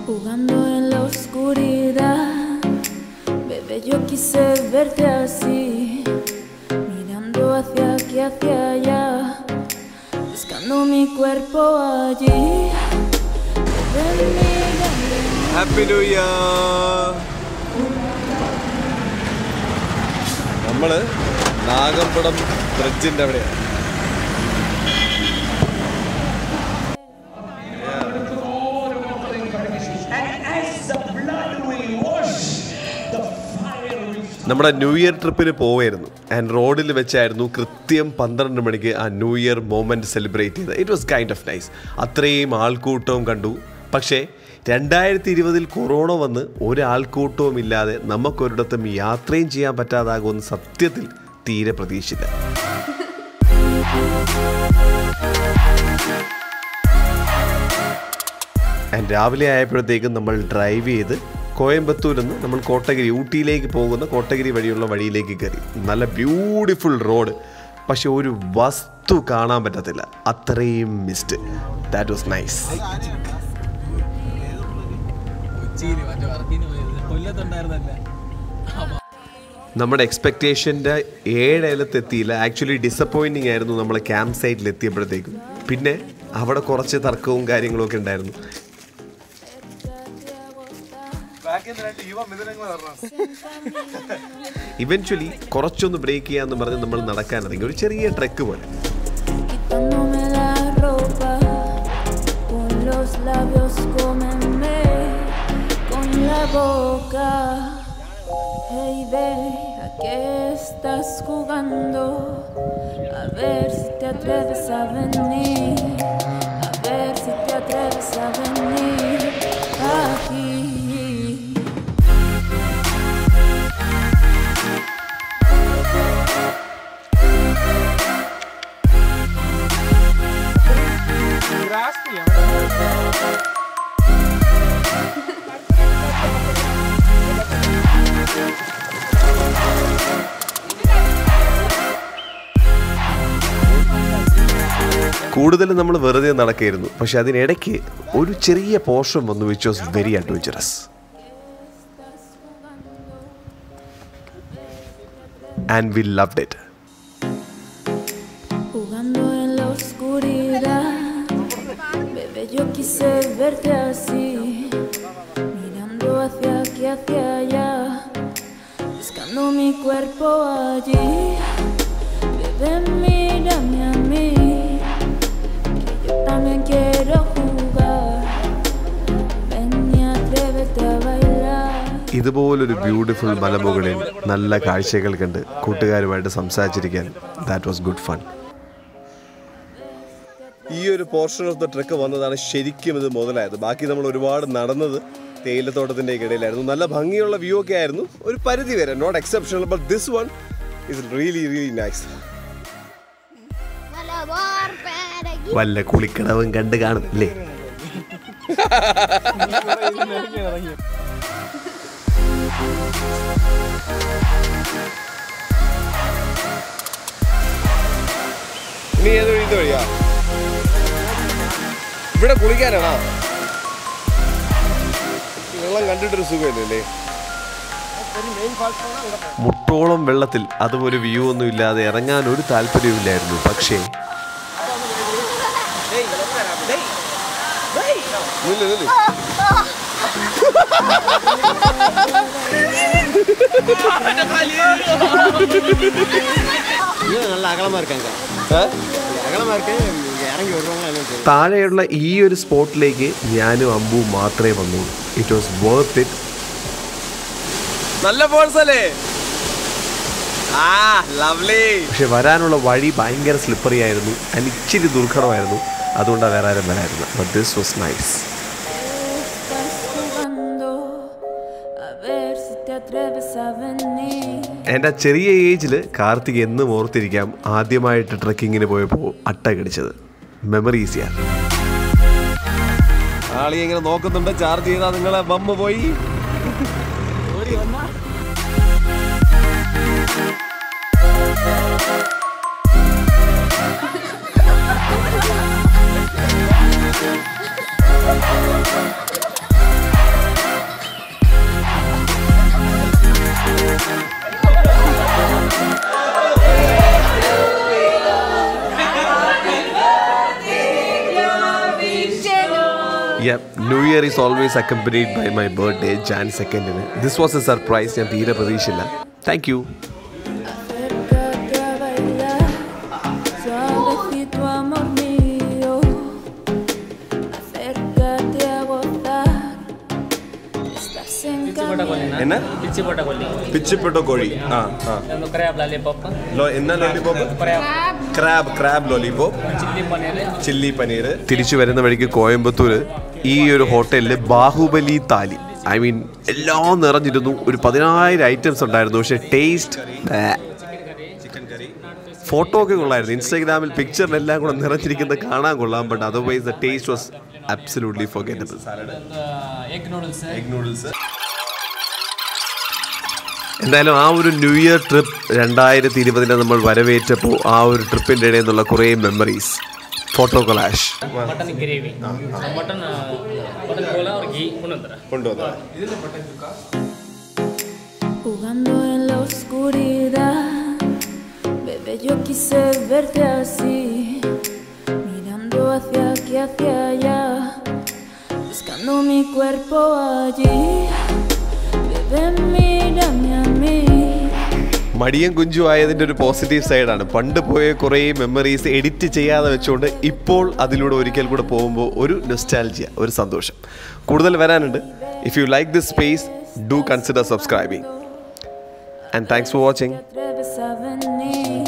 Jugando en la oscuridad, bebé, yo quise verte así, mirando hacia aquí, hacia allá, buscando mi cuerpo allí. Bebé, mírame. Happy new year നമ്മള് നാഗമ്പടം ബ്രിഡ്ജിന്റെ അവിടെയാണ് നമ്മുടെ new year ട്രിപ്പിന് പോവായിരുന്നു and റോഡിൽ വെച്ചായിരുന്നു കൃത്യം പന്ത്രണ്ട് മണിക്ക് ആ ന്യൂ ഇയർ മൊമെന്റ് സെലിബ്രേറ്റ് ചെയ്തത് it was kind of nice അത്രയും ആൾക്കൂട്ടവും കണ്ടു പക്ഷേ രണ്ടായിരത്തി ഇരുപതിൽ കൊറോണ വന്ന് ഒരാൾക്കൂട്ടവും ഇല്ലാതെ നമുക്കൊരിടത്തും യാത്രയും ചെയ്യാൻ പറ്റാതാകുമെന്ന് സത്യത്തിൽ തീരെ പ്രതീക്ഷിച്ചില്ല ആൻഡ് രാവിലെ ആയപ്പോഴത്തേക്കും നമ്മൾ ഡ്രൈവ് ചെയ്ത് കോയമ്പത്തൂരിൽ നിന്ന് നമ്മൾ കോട്ടഗിരി ഊട്ടിയിലേക്ക് പോകുന്ന കോട്ടഗിരി വഴിയുള്ള വഴിയിലേക്ക് കയറി നല്ല ബ്യൂട്ടിഫുൾ റോഡ് പക്ഷെ ഒരു വസ്തു കാണാൻ പറ്റത്തില്ല അത്രയും മിസ്റ്റ് ദാറ്റ് വാസ് നൈസ് കൊച്ചിയിൽ മറ്റേ വർക്കിന് പോയത് കൊല്ലത്തുണ്ടായിരുന്നല്ല നമ്മുടെ എക്സ്പെക്റ്റേഷൻ്റെ ഏഴേലത്തെത്തിയില്ല ആക്ച്വലി ഡിസപ്പോയിൻറ്റിംഗ് ആയിരുന്നു നമ്മൾ ക്യാമ്പ് സൈറ്റിൽ എത്തിയപ്പോഴത്തേക്കും പിന്നെ അവിടെ കുറച്ച് തർക്കവും കാര്യങ്ങളും ഒക്കെ ഉണ്ടായിരുന്നു ഇവൻച്വലി കുറച്ചൊന്ന് ബ്രേക്ക് ചെയ്യാന്ന് പറഞ്ഞ് നമ്മൾ നടക്കാൻ ഇറങ്ങി ഒരു ചെറിയ ട്രെക്ക് പോലെ Quitándome la ropa, con los labios cómeme con la boca. Hey, ve, ¿a qué estás jugando? A ver si te atreves a venir. A ver si te atreves a venir aquí. കൂടുതലും നമ്മൾ വെറുതെ നടക്കായിരുന്നു പക്ഷെ അതിനിടയ്ക്ക് ഒരു ചെറിയ portion വന്നു which was very adventurous and we loved it Jugando en la oscuridad, bebé, yo quise verte así, mirando hacia aquí, hacia allá, buscando mi cuerpo allí. Bebé, mírame a mí, que yo también quiero jugar. Ven y atrévete a bailar. ഇതുപോലൊരു beautiful മലമുകളിൽ നല്ല കാഴ്ചകൾ കണ്ട് കൂട്ടുകാരുമായിട്ട് സംസാരിച്ചിരിക്കാൻ that was good fun ഈ ഒരു portion of the truck വന്നതാണ് ശരിക്കും ഇത് മുതലായത് ബാക്കി നമ്മൾ ഒരുപാട് നടന്നത് തേയിലത്തോട്ടത്തിൻ്റെ ഇടയിലായിരുന്നു നല്ല ഭംഗിയുള്ള വ്യൂ ഒക്കെ ആയിരുന്നു ഒരു പരിധി വരെ not exceptional but this one is really really nice Malabar പേരകി വല്ല കുളിക്കടവും കണ്ട് കാണും അല്ലേ ഇനി ഏത് വഴി ഇത് വഴിയാ ഇവിടെ കുളിക്കാനാണോ ഈ വെള്ളം കണ്ടിട്ടൊരു സുഖമില്ലല്ലേ മുട്ടോളം വെള്ളത്തിൽ അതും ഒരു വ്യൂ ഒന്നും ഇല്ലാതെ ഇറങ്ങാൻ ഒരു താല്പര്യമില്ലായിരുന്നു പക്ഷേ നില്ല് നില്ല് നല്ല അകലമാ இருக்காங்க ഏ? அகலமா இருக்கு இங்க இறங்கி வருவாங்க எல்லாம் தெரியும் താഴെയുള്ള ഈ ഒരു സ്പോട്ടിലേക്ക് ഞാനും അമ്പുവും മാത്രമേ വന്നുള്ളൂ ഇറ്റ് വാസ് വർത്ത് ഇറ്റ് നല്ല ഫോഴ്സ് അല്ലേ ആ ലവ്ലി പക്ഷെ വരാനുള്ള വഴി ഭയങ്കര സ്ലിപ്പറി ആയിരുന്നു അതിന് ഇച്ചിരി ദുർഘടമായിരുന്നു അതുകൊണ്ടാണ് വേറെ ആരും വരായിരുന്നു but this was nice Estás jugando, a ver si te atreves a venir. എൻ്റെ ആ ചെറിയ ഏജിൽ കാർത്തിക് എന്നും ഓർത്തിരിക്കാം ആദ്യമായിട്ട് ട്രക്കിങ്ങിന് പോയപ്പോൾ അട്ട കടിച്ചത് മെമ്മറീസിയാണ് ആളി ഇങ്ങനെ നോക്കുന്നുണ്ട് ചാർജ് ചെയ്താൽ നിങ്ങളെ ബമ്മ പോയി Yeah, New Year is always accompanied by my birthday, Jan 2nd. This was a surprise. ഞാൻ തീരെ പ്രതീക്ഷയില്ല thank you Acércate a bailar, suavecito amor mío. Acércate a gozar, estás en camino. എന്നാ പിച്ചിപ്പോട്ട കൊല്ലി പിച്ചിപ്പെട്ട കോഴി ആ ആ ಒಂದು ಕ್ರ್ಯಾಬ್ ಲಾಲಿಪಾಪ್ എന്നാ lollipop crab crab crab lollipop chilli paneer chilli paneer തിരിച്ചു വരുന്ന വഴിക്ക് കോയമ്പത്തൂര് ഈ ഒരു ഹോട്ടലിൽ ബാഹുബലി താലി ഐ മീൻ എല്ലാം നിറഞ്ഞിരുന്നു ഒരു പതിനായിരം ഐറ്റംസ് ഉണ്ടായിരുന്നു പക്ഷെ ടേസ്റ്റ് ഫോട്ടോ ഒക്കെ കൊള്ളായിരുന്നു ഇൻസ്റ്റാഗ്രാമിൽ പിക്ചറിലെല്ലാം കൂടെ നിറഞ്ഞിരിക്കുന്നത് കാണാൻ കൊള്ളാം but otherwise the taste was absolutely forgettable egg noodles noodles എന്തായാലും ആ ഒരു ന്യൂ ഇയർ ട്രിപ്പ് രണ്ടായിരത്തി ഇരുപതിനെ നമ്മൾ വരവേറ്റപ്പോൾ ആ ഒരു ട്രിപ്പിൻ്റെ ഇടയിൽ നിന്നുള്ള കുറേ memories photo collage mutton gravy mutton mutton ಕೋಲಾ ಅವ್ರ ಘೀ ಕೊಡ್ತಾರೆ കൊണ്ടുവന്നു Jugando en la oscuridad, bebé, yo quise verte así, mirando hacia aquí, hacia allá, buscando mi cuerpo allí. Bebé, mírame a mí. മടിയും കുഞ്ചു ആയതിൻ്റെ ഒരു പോസിറ്റീവ് സൈഡാണ് പണ്ട് പോയ കുറേ മെമ്മറീസ് എഡിറ്റ് ചെയ്യാതെ വെച്ചുകൊണ്ട് ഇപ്പോൾ അതിലൂടെ ഒരിക്കൽ കൂടെ പോകുമ്പോൾ ഒരു നൊസ്റ്റാൽജിയ ഒരു സന്തോഷം കൂടുതൽ വരാനുണ്ട് if you like this space do consider subscribing and thanks for watching Te atreves a venir.